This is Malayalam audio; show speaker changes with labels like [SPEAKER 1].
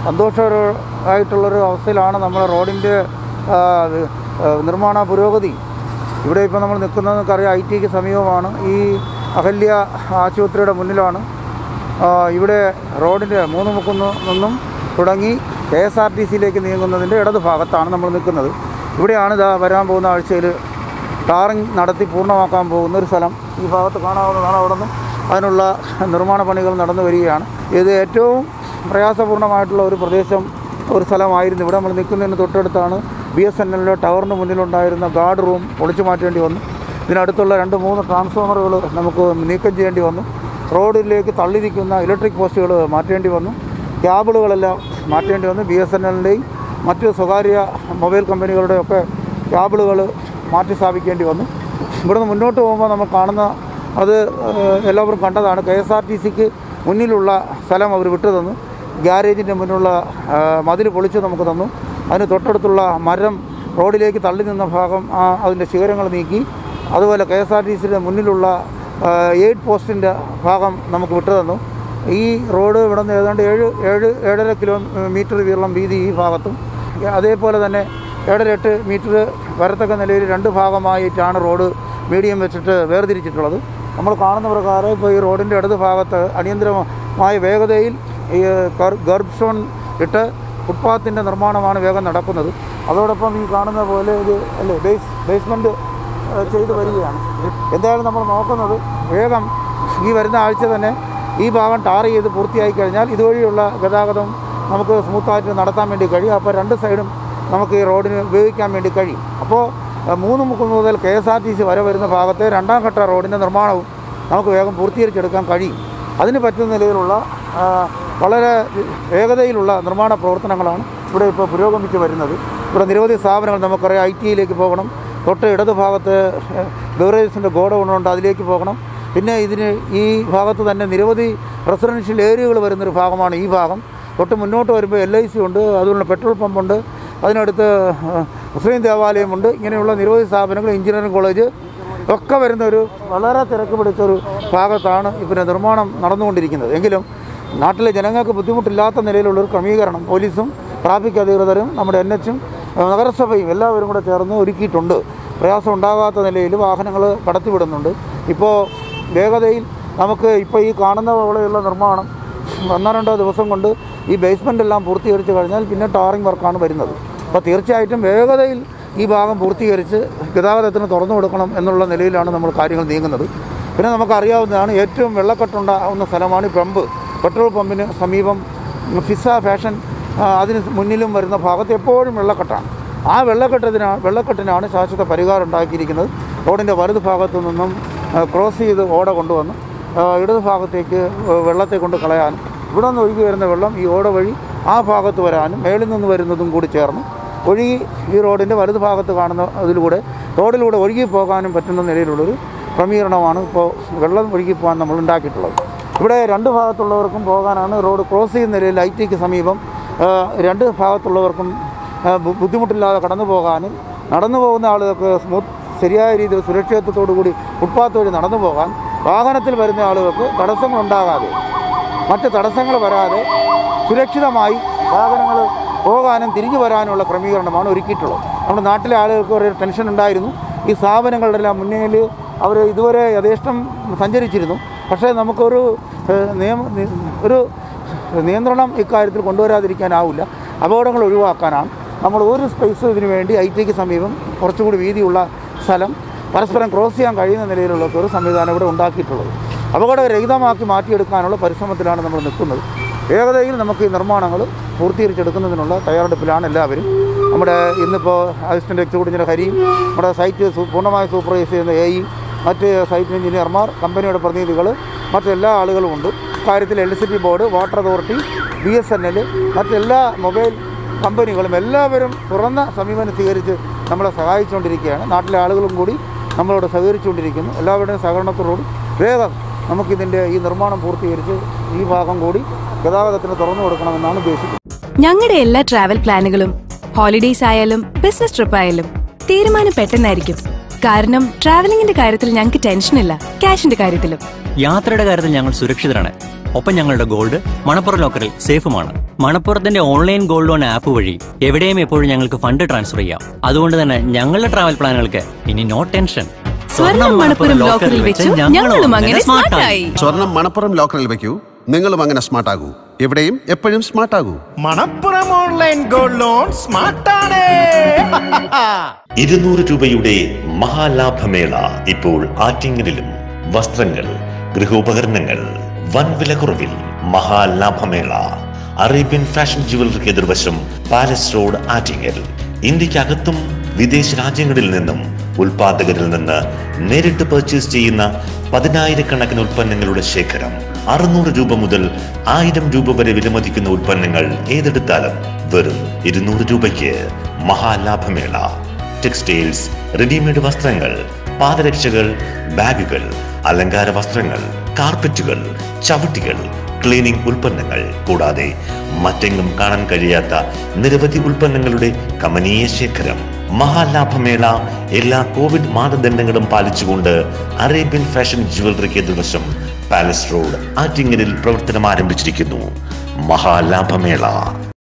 [SPEAKER 1] സന്തോഷകരമായിട്ടുള്ളൊരു അവസ്ഥയിലാണ് നമ്മുടെ റോഡിൻ്റെ ആ, അത്, ആ, നിർമ്മാണ പുരോഗതി ഇവിടെ ഇപ്പോൾ നമ്മൾ നിൽക്കുന്നത് നമുക്കറിയാം ഐ ടിക്ക് സമീപമാണ് ഈ അഹല്യ ആശുപത്രിയുടെ മുന്നിലാണ് ആ, ഇവിടെ റോഡിൻ്റെ മൂന്ന് മുക്കുന്ന് നിന്നും തുടങ്ങി കെ എസ് ആർ ടി സിയിലേക്ക് നീങ്ങുന്നതിൻ്റെ ഇടത് ഭാഗത്താണ് നമ്മൾ നിൽക്കുന്നത് ഇവിടെയാണ് ഇതാ വരാൻ പോകുന്ന ആഴ്ചയിൽ ടാറിങ് നടത്തി പൂർണ്ണമാക്കാൻ പോകുന്ന ഒരു സ്ഥലം ഈ ഭാഗത്ത് കാണാവുന്നതാണ് അവിടെ നിന്നും അതിനുള്ള നിർമ്മാണ പണികൾ നടന്നു വരികയാണ് ഇത് ഏറ്റവും പ്രയാസപൂർണ്ണമായിട്ടുള്ള ഒരു പ്രദേശം ഒരു സ്ഥലമായിരുന്നു ഇവിടെ നമ്മൾ നിൽക്കുന്നതിന് തൊട്ടടുത്താണ് ബി എസ് എൻ എല്ലിൻ്റെ ടവറിന് മുന്നിലുണ്ടായിരുന്ന ഗാർഡ് റൂം പൊളിച്ചു മാറ്റേണ്ടി വന്നു ഇതിനടുത്തുള്ള രണ്ട് മൂന്ന് ട്രാൻസ്ഫോമറുകൾ നമുക്ക് നീക്കം ചെയ്യേണ്ടി വന്നു റോഡിലേക്ക് തള്ളി നിൽക്കുന്ന ഇലക്ട്രിക് പോസ്റ്റുകൾ മാറ്റേണ്ടി വന്നു ക്യാബിളുകളെല്ലാം മാറ്റേണ്ടി വന്നു ബി എസ് എൻ എല്ലിൻ്റെയും മറ്റ് സ്വകാര്യ മൊബൈൽ കമ്പനികളുടെയൊക്കെ ക്യാബിളുകൾ മാറ്റി സ്ഥാപിക്കേണ്ടി വന്നു ഇവിടുന്ന് മുന്നോട്ട് പോകുമ്പോൾ നമ്മൾ കാണുന്ന അത് ഏഹ്, എല്ലാവരും കണ്ടതാണ് കെ എസ് ആർ ടി സിക്ക് മുന്നിലുള്ള സ്ഥലം അവർ വിട്ടു തന്നു ഗ്യാരേജിൻ്റെ മുന്നിലുള്ള മതിൽ പൊളിച്ച് നമുക്ക് തന്നു അതിന് തൊട്ടടുത്തുള്ള മരം റോഡിലേക്ക് തള്ളി നിന്ന ഭാഗം ആ അതിൻ്റെ ശിഖരങ്ങൾ നീക്കി അതുപോലെ കെ എസ് ആർ ടി സിയുടെ മുന്നിലുള്ള എയ്റ്റ് പോസ്റ്റിൻ്റെ ഭാഗം നമുക്ക് വിട്ടു തന്നു ഈ റോഡ് ഇവിടെ നിന്ന് ഏതാണ്ട് ഏഴ് ഏഴ് ഏഴര കിലോ മീറ്റർ വീതം വീതി ഈ ഭാഗത്തും അതേപോലെ തന്നെ ഏഴര എട്ട് മീറ്റർ വരത്തക്ക നിലയിൽ രണ്ട് ഭാഗമായിട്ടാണ് റോഡ് മീഡിയം വെച്ചിട്ട് വേർതിരിച്ചിട്ടുള്ളത് നമ്മൾ കാണുന്ന പ്രകാരം ഇപ്പോൾ ഈ റോഡിൻ്റെ ഇടത് ഭാഗത്ത് അടിയന്തരമായ വേഗതയിൽ ഈ ഗർ- ഗർഭ് സ്റ്റോൺ ഇട്ട് ഫുട്പാത്തിൻ്റെ നിർമ്മാണമാണ് വേഗം നടക്കുന്നത് അതോടൊപ്പം ഈ കാണുന്ന പോലെ ഇത് അല്ലേ ബേസ് ബേസ്മെൻറ്റ് ഏഹ് ചെയ്തു വരികയാണ് എന്തായാലും നമ്മൾ നോക്കുന്നത് വേഗം ഈ വരുന്ന ആഴ്ച തന്നെ ഈ ഭാഗം ടാർ ചെയ്ത് പൂർത്തിയായി കഴിഞ്ഞാൽ ഇതുവഴിയുള്ള ഗതാഗതം നമുക്ക് സ്മൂത്തായിട്ട് നടത്താൻ വേണ്ടി കഴിയും അപ്പോൾ രണ്ട് സൈഡും നമുക്ക് ഈ റോഡിന് ഉപയോഗിക്കാൻ വേണ്ടി കഴിയും അപ്പോൾ ഏഹ് മൂന്ന് മുക്കുന്ന് മുതൽ K S R T C വരെ വരുന്ന ഭാഗത്തെ രണ്ടാം ഘട്ട റോഡിൻ്റെ നിർമ്മാണവും നമുക്ക് വേഗം പൂർത്തീകരിച്ചെടുക്കാൻ കഴിയും അതിന് പറ്റുന്ന നിലയിലുള്ള ആ, വളരെ വേഗതയിലുള്ള നിർമ്മാണ പ്രവർത്തനങ്ങളാണ് ഇവിടെ ഇപ്പോൾ പുരോഗമിച്ച് വരുന്നത് ഇവിടെ നിരവധി സ്ഥാപനങ്ങൾ നമുക്കറിയാം ഐ ടിയിലേക്ക് പോകണം തൊട്ട് ഇടത് ഭാഗത്ത് ബെവറേജസിൻ്റെ ഗോഡൗണുണ്ട് അതിലേക്ക് പോകണം പിന്നെ ഇതിന് ഈ ഭാഗത്ത് തന്നെ നിരവധി റെസിഡൻഷ്യൽ ഏരിയകൾ വരുന്നൊരു ഭാഗമാണ് ഈ ഭാഗം തൊട്ട് മുന്നോട്ട് വരുമ്പോൾ എൽ ഐ സി ഉണ്ട് അതുപോലെ പെട്രോൾ പമ്പുണ്ട് അതിനടുത്ത് ആ, മുസ്ലിം ദേവാലയമുണ്ട് ഇങ്ങനെയുള്ള നിരവധി സ്ഥാപനങ്ങൾ എഞ്ചിനീയറിംഗ് കോളേജ് ഒക്കെ വരുന്ന ഒരു വളരെ തിരക്ക് പിടിച്ച ഒരു ഭാഗത്താണ് പിന്നെ നിർമ്മാണം നടന്നുകൊണ്ടിരിക്കുന്നത് എങ്കിലും നാട്ടിലെ ജനങ്ങൾക്ക് ബുദ്ധിമുട്ടില്ലാത്ത നിലയിലുള്ളൊരു ക്രമീകരണം പോലീസും ട്രാഫിക് അധികൃതരും നമ്മുടെ എൻ എച്ചും നഗരസഭയും എല്ലാവരും കൂടെ ചേർന്ന് ഒരുക്കിയിട്ടുണ്ട് പ്രയാസം ഉണ്ടാകാത്ത നിലയിൽ വാഹനങ്ങൾ കടത്തിവിടുന്നുണ്ട് ഇപ്പോൾ വേഗതയിൽ നമുക്ക് ഇപ്പോൾ ഈ കാണുന്ന പോലെയുള്ള നിർമ്മാണം ഒന്നോ രണ്ടോ ദിവസം കൊണ്ട് ഈ ബേസ്മെൻ്റ് എല്ലാം പൂർത്തീകരിച്ച് കഴിഞ്ഞാൽ പിന്നെ ടാറിംഗ് വർക്കാണ് വരുന്നത് അപ്പോൾ തീർച്ചയായിട്ടും വേഗതയിൽ ഈ ഭാഗം പൂർത്തീകരിച്ച് ഗതാഗതത്തിന് തുറന്നു കൊടുക്കണം എന്നുള്ള നിലയിലാണ് നമ്മൾ കാര്യങ്ങൾ നീങ്ങുന്നത് പിന്നെ നമുക്കറിയാവുന്നതാണ് ഏറ്റവും വെള്ളക്കെട്ടുണ്ടാകുന്ന സ്ഥലമാണ് ഈ പമ്പ് പെട്രോൾ പമ്പിന് സമീപം ഫിസ ഫാഷൻ ആ, അതിന് മുന്നിലും വരുന്ന ഭാഗത്ത് എപ്പോഴും വെള്ളക്കെട്ടാണ് ആ വെള്ളക്കെട്ടത്തിനാണ് വെള്ളക്കെട്ടിനാണ് ശാശ്വത പരിഹാരം ഉണ്ടാക്കിയിരിക്കുന്നത് റോഡിൻ്റെ വലത് ഭാഗത്തു നിന്നും ആ, ക്രോസ് ചെയ്ത് ഓട കൊണ്ടുവന്ന് ആ, ഇടത് ഭാഗത്തേക്ക് വെള്ളത്തെ കൊണ്ട് കളയാനും ഇവിടെ നിന്ന് ഒഴുകി വരുന്ന വെള്ളം ഈ ഓട വഴി ആ ഭാഗത്ത് വരാനും മേളിൽ നിന്ന് വരുന്നതും കൂടി ചേർന്ന് ഒഴുകി ഈ റോഡിൻ്റെ വലത് ഭാഗത്ത് കാണുന്ന അതിലൂടെ റോഡിലൂടെ ഒഴുകി പോകാനും പറ്റുന്ന നിലയിലുള്ളൊരു ക്രമീകരണമാണ് ഇപ്പോൾ വെള്ളം ഒഴുകി പോകാൻ നമ്മൾ ഉണ്ടാക്കിയിട്ടുള്ളത് ഇവിടെ രണ്ട് ഭാഗത്തുള്ളവർക്കും പോകാനാണ് റോഡ് ക്രോസ് ചെയ്യുന്ന നിലയിൽ ഐ ടിക്ക് സമീപം ആ, രണ്ട് ഭാഗത്തുള്ളവർക്കും ആ, ബു- ബുദ്ധിമുട്ടില്ലാതെ കടന്നു പോകാനും നടന്നു പോകുന്ന ആളുകൾക്ക് സ്മൂത്ത് ശരിയായ രീതിയിൽ സുരക്ഷിതത്വത്തോടു കൂടി ഫുട്പാത്ത് വഴി നടന്നു പോകാൻ വാഹനത്തിൽ വരുന്ന ആളുകൾക്ക് തടസ്സങ്ങളുണ്ടാകാതെ മറ്റ് തടസ്സങ്ങൾ വരാതെ സുരക്ഷിതമായി വാഹനങ്ങൾ പോകാനും തിരിഞ്ഞു വരാനുമുള്ള ക്രമീകരണമാണ് ഒരുക്കിയിട്ടുള്ളത് നമ്മുടെ നാട്ടിലെ ആളുകൾക്ക് ഒരു ടെൻഷൻ ഉണ്ടായിരുന്നു ഈ സ്ഥാപനങ്ങളുടെ എല്ലാം മുന്നിൽ അവർ ഇതുവരെ യഥേഷ്ടം സഞ്ചരിച്ചിരുന്നു പക്ഷേ നമുക്കൊരു ഏഹ്, നിയമ നി- ഒരു നിയന്ത്രണം ഇക്കാര്യത്തിൽ കൊണ്ടുവരാതിരിക്കാനാവില്ല അപകടങ്ങൾ ഒഴിവാക്കാനാണ് നമ്മൾ ഒരു സ്പേസ് ഇതിനു വേണ്ടി ഐ ടിക്ക് സമീപം കുറച്ചുകൂടി വീതിയുള്ള സ്ഥലം പരസ്പരം ക്രോസ് ചെയ്യാൻ കഴിയുന്ന നിലയിലുള്ള ഒരു സംവിധാനം ഇവിടെ ഉണ്ടാക്കിയിട്ടുള്ളത് അപകടരഹിതമാക്കി മാറ്റിയെടുക്കാനുള്ള പരിശ്രമത്തിലാണ് നമ്മൾ നിൽക്കുന്നത് വേഗതയിൽ നമുക്ക് ഈ നിർമ്മാണങ്ങൾ പൂർത്തീകരിച്ചെടുക്കുന്നതിനുള്ള തയ്യാറെടുപ്പിലാണ് എല്ലാവരും നമ്മുടെ ഇന്നിപ്പോൾ അസിസ്റ്റൻ്റ് എക്സിക്യൂട്ടീവ് എഞ്ചിനീയർ ഹരിയും നമ്മുടെ സൈറ്റ് സു- പൂർണ്ണമായി സൂപ്പർവൈസ് ചെയ്യുന്ന എ ഇ മറ്റ് സൈറ്റ് എഞ്ചിനീയർമാർ കമ്പനിയുടെ പ്രതിനിധികൾ മറ്റെല്ലാ ആളുകളും ഉണ്ട് കാര്യത്തിൽ electricity board water authority B S N L മറ്റെല്ലാ മൊബൈൽ കമ്പനികളും എല്ലാവരും തുറന്ന സമീപനം സ്വീകരിച്ച് നമ്മളെ സഹായിച്ചുകൊണ്ടിരിക്കുകയാണ് നാട്ടിലെ ആളുകളും കൂടി നമ്മളോട് സഹകരിച്ചുകൊണ്ടിരിക്കുന്നു എല്ലാവരുടെയും സഹകരണത്തോടുകൂടി വേഗം നമുക്കിതിൻ്റെ ഈ നിർമ്മാണം പൂർത്തീകരിച്ച് ഈ ഭാഗം കൂടി ഗതാഗതത്തിന് തുറന്നു കൊടുക്കണമെന്നാണ് ഉദ്ദേശിക്കുന്നത്
[SPEAKER 2] ഞങ്ങളുടെ എല്ലാ ട്രാവൽ പ്ലാനുകളും ഹോളിഡേയ്സ് ആയാലും ബിസിനസ് ട്രിപ്പ് ആയാലും തീരുമാനം പെട്ടെന്നായിരിക്കും കാരണം ട്രാവലിംഗിന്റെ കാര്യത്തിൽ ഞങ്ങൾക്ക് ടെൻഷനില്ല ക്യാഷിന്റെ കാര്യത്തിലും
[SPEAKER 3] യാത്രയുടെ കാര്യത്തിൽ ഞങ്ങൾ സുരക്ഷിതരാണ് ഒപ്പം ഞങ്ങളുടെ ഗോൾഡ് മണപ്പുറം ലോക്കറിൽ സേഫുമാണ് മണപ്പുറത്തിന്റെ ഓൺലൈൻ ഗോൾഡ് ലോൺ ആപ്പ് വഴി എവിടെയും എപ്പോഴും ഞങ്ങൾക്ക് ഫണ്ട് ട്രാൻസ്ഫർ ചെയ്യാം അതുകൊണ്ട് തന്നെ ഞങ്ങളുടെ ട്രാവൽ പ്ലാനുകൾക്ക് ഇനി നോ ടെൻഷൻ
[SPEAKER 2] സ്വർണം മണപ്പുറം ലോക്കറിൽ വെച്ചു ഞങ്ങളും അങ്ങനെ സ്മാർട്ടായി
[SPEAKER 4] സ്വർണം മണപ്പുറം ലോക്കറിൽ വെക്കൂ നിങ്ങളും അങ്ങനെ സ്മാർട്ട് ആകൂ എവിടെയും എപ്പോഴും സ്മാർട്ട് ആകൂ
[SPEAKER 5] മണപ്പുറം ഓൺലൈൻ ഗോൾഡ് ലോൺ സ്മാർട്ടാണ്
[SPEAKER 6] ഇരുന്നൂറ് രൂപയുടെ മഹാലാഭമേള ഇപ്പോൾ ആറ്റിങ്ങലിലും വസ്ത്രങ്ങൾ ഗൃഹോപകരണങ്ങൾ വൻ വിലക്കുറവിൽ മഹാലാഭമേള അറേബ്യൻ ഫാഷൻ ജുവലറിക്ക് എതിർവശം പാലസ് റോഡ് ആറ്റിങ്ങൽ ഇന്ത്യക്കകത്തും വിദേശ രാജ്യങ്ങളിൽ നിന്നും ഉൽപാദകരിൽ നിന്ന് നേരിട്ട് പർച്ചേസ് ചെയ്യുന്ന പതിനായിരക്കണക്കിന് ഉൽപ്പന്നങ്ങളുടെ ശേഖരം അറുന്നൂറ് രൂപ മുതൽ ആയിരം രൂപ വരെ വിലമതിക്കുന്ന ഉൽപ്പന്നങ്ങൾ ഏതെടുത്താലും വെറും ഇരുന്നൂറ് രൂപയ്ക്ക് മഹാലാഭമേള ടെക്സ്റ്റൈൽസ് റെഡിമെയ്ഡ് വസ്ത്രങ്ങൾ പാദരക്ഷകൾ ബാഗുകൾ അലങ്കാര വസ്ത്രങ്ങൾ കാർപ്പറ്റുകൾ ചവിട്ടികൾ ക്ലീനിംഗ് ഉൽപ്പന്നങ്ങൾ കൂടാതെ മറ്റെങ്ങും കാണാൻ കഴിയാത്ത നിരവധി ഉൽപ്പന്നങ്ങളുടെ കമനീയ ശേഖരം മഹാലാഭമേള എല്ലാ കോവിഡ് മാനദണ്ഡങ്ങളും പാലിച്ചുകൊണ്ട് അറേബ്യൻ ഫാഷൻ ജുവലറിക്ക് എതിർവശം പാലസ് റോഡ് ആറ്റിങ്ങലിൽ പ്രവർത്തനം ആരംഭിച്ചിരിക്കുന്നു മഹാലാഭമേള